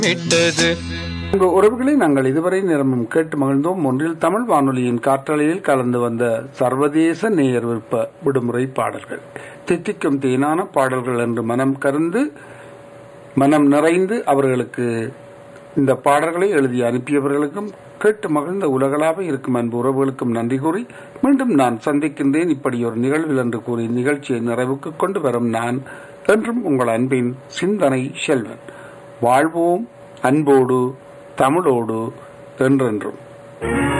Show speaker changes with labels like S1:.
S1: விட்டது
S2: அன்பு உறவுகளை நாங்கள் இதுவரை நிரம்பும் கேட்டு மகிழ்ந்தோம் ஒன்றில் தமிழ் வானொலியின் காற்றலையில் கலந்து வந்த சர்வதேச நேயர் விருப்ப விடுமுறை பாடல்கள் தித்திக்கும் தேனான பாடல்கள் என்று மனம் கருந்து மனம் நிறைந்து அவர்களுக்கு இந்த பாடல்களை எழுதி அனுப்பியவர்களுக்கும் கேட்டு மகிழ்ந்த உலகளாக இருக்கும் அன்பு உறவுகளுக்கும் நன்றி கூறி மீண்டும் நான் சந்திக்கின்றேன் இப்படி ஒரு நிகழ்வில் என்று கூறி நிகழ்ச்சியை நிறைவுக்கு கொண்டு வரும் நான் என்றும் உங்கள் அன்பின் சிந்தனை செல்வன் வாழ்வோம் அன்போடு தமிழோடு என்றென்றும்